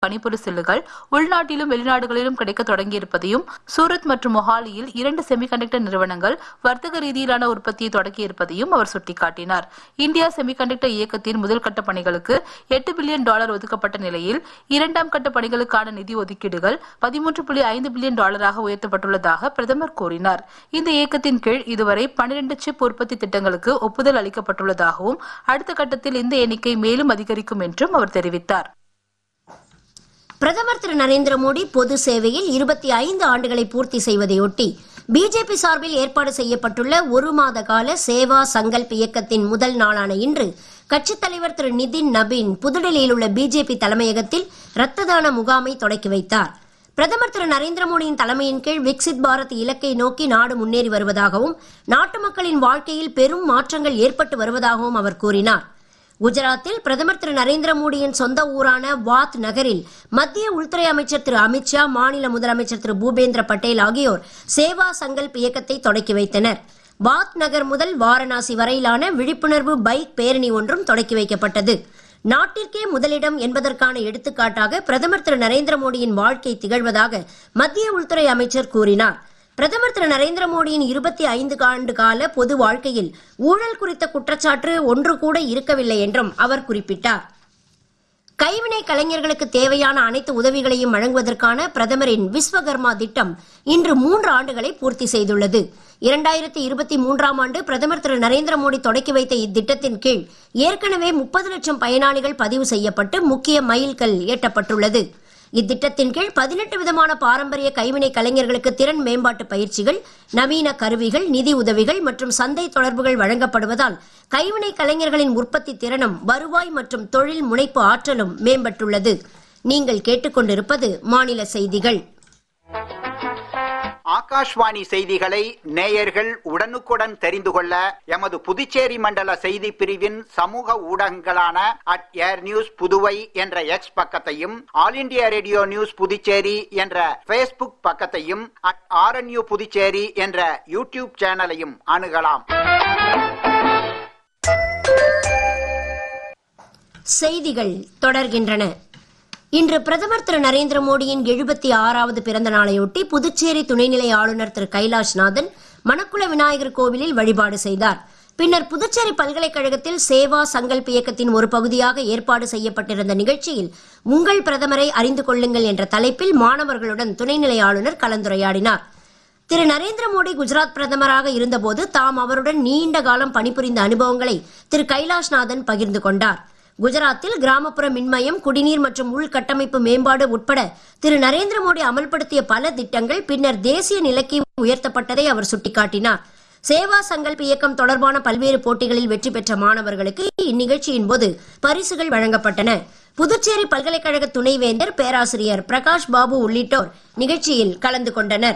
பணிபுரி சில்லுகள் உள்நாட்டிலும் வெளிநாடுகளிலும் கிடைக்க தொடங்கியிருப்பதையும் சூரத் மற்றும் மொஹாலியில் இரண்டு செமிகண்டக்டர் நிறுவனங்கள் வர்த்தக ரீதியிலான உற்பத்தியை தொடங்கியிருப்பதையும் அவர் சுட்டிக்காட்டினார் இந்தியா செமிகண்டக்டர் இயக்கத்தின் முதல் கட்ட பணிகளுக்கு எட்டு பில்லியன் டாலர் ஒதுக்கப்பட்ட நிலையில் இரண்டாம் கட்ட பணிகளுக்கான நிதி ஒதுக்கீடுகள் பதிமூன்று புள்ளி ஐந்து பில்லியன் டாலராக உயர்த்தப்பட்டுள்ளதாக பிரதமர் கூறினார் இந்த இயக்கத்தின் கீழ் இதுவரை பனிரெண்டு சிப் உற்பத்தி திட்டங்களுக்கு ஒப்புதல் அளிக்கப்பட்டுள்ளதாகவும் அடுத்த கட்டத்தில் இந்த எண்ணிக்கை மேலும் அதிகரிக்கும் என்றும் அவர் தெரிவித்தார் பிரதமர் திரு நரேந்திர மோடி பொது சேவையில் இருபத்தி ஐந்து ஆண்டுகளை பூர்த்தி செய்வதையொட்டி பிஜேபி சார்பில் ஏற்பாடு செய்யப்பட்டுள்ள ஒரு மாத கால சேவா சங்கல்ப் இயக்கத்தின் முதல் நாளான இன்று கட்சித் தலைவர் திரு நிதின் நபீன் புதுடெல்லியில் உள்ள பிஜேபி தலைமையகத்தில் இரத்த தான முகாமை தொடக்கி வைத்தார் பிரதமர் திரு நரேந்திர மோடியின் தலைமையின் கீழ் விக்சித் பாரத் இலக்கை நோக்கி நாடு முன்னேறி வருவதாகவும் நாட்டு மக்களின் வாழ்க்கையில் பெரும் மாற்றங்கள் ஏற்பட்டு வருவதாகவும் அவர் கூறினார் குஜராத்தில் பிரதமர் திரு நரேந்திர மோடியின் சொந்த ஊரான வாத் நகரில் மத்திய உள்துறை அமைச்சர் திரு அமித்ஷா மாநில முதலமைச்சர் திரு பூபேந்திர பட்டேல் ஆகியோர் சேவா சங்கல்ப் இயக்கத்தை தொடக்கி வைத்தனர் வாத் நகர் முதல் வாரணாசி வரையிலான விழிப்புணர்வு பைக் பேரணி ஒன்றும் தொடக்கி வைக்கப்பட்டது நாட்டிற்கே முதலிடம் என்பதற்கான எடுத்துக்காட்டாக பிரதமர் திரு நரேந்திர மோடியின் வாழ்க்கை திகழ்வதாக மத்திய உள்துறை அமைச்சர் கூறினார் பிரதமர் திரு நரேந்திர மோடியின் இருபத்தி ஐந்து ஆண்டு கால பொது வாழ்க்கையில் ஊழல் குறித்த குற்றச்சாட்டு ஒன்று கூட இருக்கவில்லை என்றும் அவர் குறிப்பிட்டார் கைவினை கலைஞர்களுக்கு தேவையான அனைத்து உதவிகளையும் வழங்குவதற்கான பிரதமரின் விஸ்வகர்மா திட்டம் இன்று மூன்று ஆண்டுகளை பூர்த்தி செய்துள்ளது இரண்டாயிரத்தி இருபத்தி மூன்றாம் ஆண்டு பிரதமர் திரு நரேந்திர மோடி தொடக்கி வைத்த இத்திட்டத்தின் கீழ் ஏற்கனவே முப்பது லட்சம் பயனாளிகள் பதிவு செய்யப்பட்டு முக்கிய மைல்கல் எட்டப்பட்டுள்ளது இத்திட்டத்தின் கீழ் பதினெட்டு விதமான பாரம்பரிய கைவினை கலைஞர்களுக்கு திறன் மேம்பாட்டு பயிற்சிகள் நவீன கருவிகள் நிதி உதவிகள் மற்றும் சந்தை தொடர்புகள் வழங்கப்படுவதால் கைவினை கலைஞர்களின் உற்பத்தி திறனும் வருவாய் மற்றும் தொழில் முனைப்பு ஆற்றலும் மேம்பட்டுள்ளது நீங்கள் கேட்டுக்கொண்டிருப்பது மாநில செய்திகள் ஆகாஷ்வாணி செய்திகளை நேயர்கள் உடனுக்குடன் தெரிந்து கொள்ள எமது புதுச்சேரி மண்டல செய்தி பிரிவின் சமூக ஊடகங்களான அட் ஏர் நியூஸ் புதுவை என்ற எக்ஸ் பக்கத்தையும் all India radio news Puducherry என்ற பேஸ்புக் பக்கத்தையும் அட் ஆர்என்யூ புதுச்சேரி என்ற யூடியூப் சேனலையும் அணுகலாம் செய்திகள் தொடர்கின்றன இன்று பிரதமர் திரு நரேந்திர மோடியின் எழுபத்தி ஆறாவது பிறந்த நாளையொட்டி புதுச்சேரி துணைநிலை ஆளுநர் திரு கைலாஷ்நாதன் மணக்குள விநாயகர் கோவிலில் வழிபாடு செய்தார் பின்னர் புதுச்சேரி பல்கலைக்கழகத்தில் சேவா சங்கல்ப் இயக்கத்தின் ஒரு பகுதியாக ஏற்பாடு செய்யப்பட்டிருந்த நிகழ்ச்சியில் உங்கள் பிரதமரை அறிந்து கொள்ளுங்கள் என்ற தலைப்பில் மாணவர்களுடன் துணைநிலை ஆளுநர் கலந்துரையாடினார் திரு நரேந்திர மோடி குஜராத் பிரதமராக இருந்தபோது தாம் அவருடன் நீண்ட காலம் பணிபுரிந்த அனுபவங்களை திரு கைலாஷ்நாதன் பகிர்ந்து கொண்டார் குஜராத்தில் கிராமப்புற மின்மயம் குடிநீர் மற்றும் உள்கட்டமைப்பு மேம்பாடு உட்பட திரு நரேந்திர மோடி அமல்படுத்திய பல திட்டங்கள் பின்னர் தேசிய நிலைக்கு உயர்த்தப்பட்டதை அவர் சுட்டிக்காட்டினார் சேவா சங்கல்ப் இயக்கம் தொடர்பான பல்வேறு போட்டிகளில் வெற்றி பெற்ற மாணவர்களுக்கு இந்நிகழ்ச்சியின் போது பரிசுகள் வழங்கப்பட்டன புதுச்சேரி பல்கலைக்கழக துணைவேந்தர் பேராசிரியர் பிரகாஷ் பாபு உள்ளிட்டோர் நிகழ்ச்சியில் கலந்து கொண்டனர்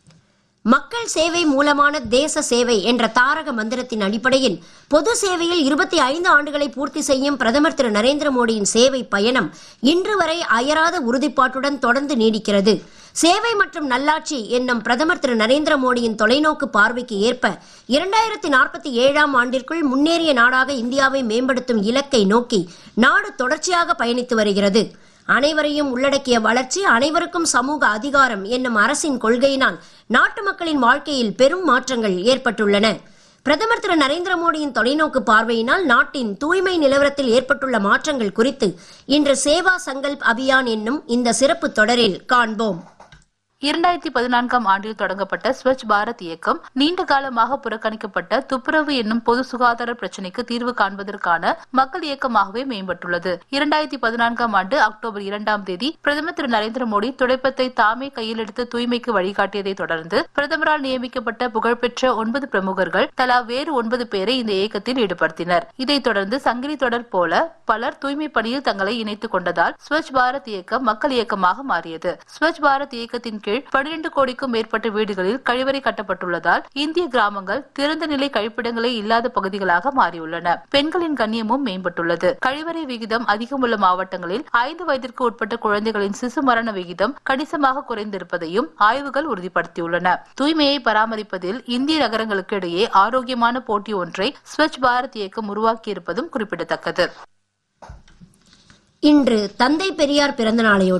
மக்கள் சேவை மூலமான தேச சேவை என்ற தாரக மந்திரத்தின் அடிப்படையில் பொது சேவையில் இருபத்தி ஐந்து ஆண்டுகளை பூர்த்தி செய்யும் பிரதமர் திரு நரேந்திர மோடியின் சேவை பயணம் இன்று வரை அயராத உறுதிப்பாட்டுடன் தொடர்ந்து நீடிக்கிறது சேவை மற்றும் நல்லாட்சி என்னும் பிரதமர் திரு நரேந்திர மோடியின் தொலைநோக்கு பார்வைக்கு ஏற்ப இரண்டாயிரத்தி நாற்பத்தி ஏழாம் ஆண்டிற்குள் முன்னேறிய நாடாக இந்தியாவை மேம்படுத்தும் இலக்கை நோக்கி நாடு தொடர்ச்சியாக பயணித்து வருகிறது அனைவரையும் உள்ளடக்கிய வளர்ச்சி அனைவருக்கும் சமூக அதிகாரம் என்னும் அரசின் கொள்கையினால் நாட்டு மக்களின் வாழ்க்கையில் பெரும் மாற்றங்கள் ஏற்பட்டுள்ளன பிரதமர் திரு நரேந்திர மோடியின் தொலைநோக்கு பார்வையினால் நாட்டின் தூய்மை நிலவரத்தில் ஏற்பட்டுள்ள மாற்றங்கள் குறித்து இன்று சேவா சங்கல்ப் அபியான் என்னும் இந்த சிறப்பு தொடரில் காண்போம் இரண்டாயிரத்தி பதினான்காம் ஆண்டில் தொடங்கப்பட்ட ஸ்வச் பாரத் இயக்கம் நீண்ட காலமாக புறக்கணிக்கப்பட்ட துப்புரவு என்னும் பொது சுகாதார பிரச்சினைக்கு தீர்வு காண்பதற்கான மக்கள் இயக்கமாகவே மேம்பட்டுள்ளது இரண்டாயிரத்தி பதினான்காம் ஆண்டு அக்டோபர் இரண்டாம் தேதி பிரதமர் திரு நரேந்திர மோடி துடைப்பத்தை தாமே கையில் எடுத்து தூய்மைக்கு வழிகாட்டியதை தொடர்ந்து பிரதமரால் நியமிக்கப்பட்ட புகழ்பெற்ற ஒன்பது பிரமுகர்கள் தலா வேறு ஒன்பது பேரை இந்த இயக்கத்தில் ஈடுபடுத்தினர் இதைத் தொடர்ந்து சங்கிலி தொடர் போல பலர் தூய்மை பணியில் தங்களை இணைத்துக் கொண்டதால் ஸ்வச் பாரத் இயக்கம் மக்கள் இயக்கமாக மாறியது ஸ்வச் பாரத் இயக்கத்தின் கீழ் பனிரெண்டு கோடிக்கும் மேற்பட்ட வீடுகளில் கழிவறை கட்டப்பட்டுள்ளதால் இந்திய கிராமங்கள் திறந்த நிலை கழிப்பிடங்களே இல்லாத பகுதிகளாக மாறியுள்ளன பெண்களின் கண்ணியமும் மேம்பட்டுள்ளது கழிவறை விகிதம் அதிகமுள்ள மாவட்டங்களில் ஐந்து வயதிற்கு உட்பட்ட குழந்தைகளின் சிசு மரண விகிதம் கணிசமாக குறைந்திருப்பதையும் ஆய்வுகள் உறுதிப்படுத்தியுள்ளன தூய்மையை பராமரிப்பதில் இந்திய நகரங்களுக்கு இடையே ஆரோக்கியமான போட்டி ஒன்றை ஸ்வச் பாரத் இயக்கம் உருவாக்கியிருப்பதும் குறிப்பிடத்தக்கது இன்று தந்தை பெரியார் பிறந்த நாளையொட்டி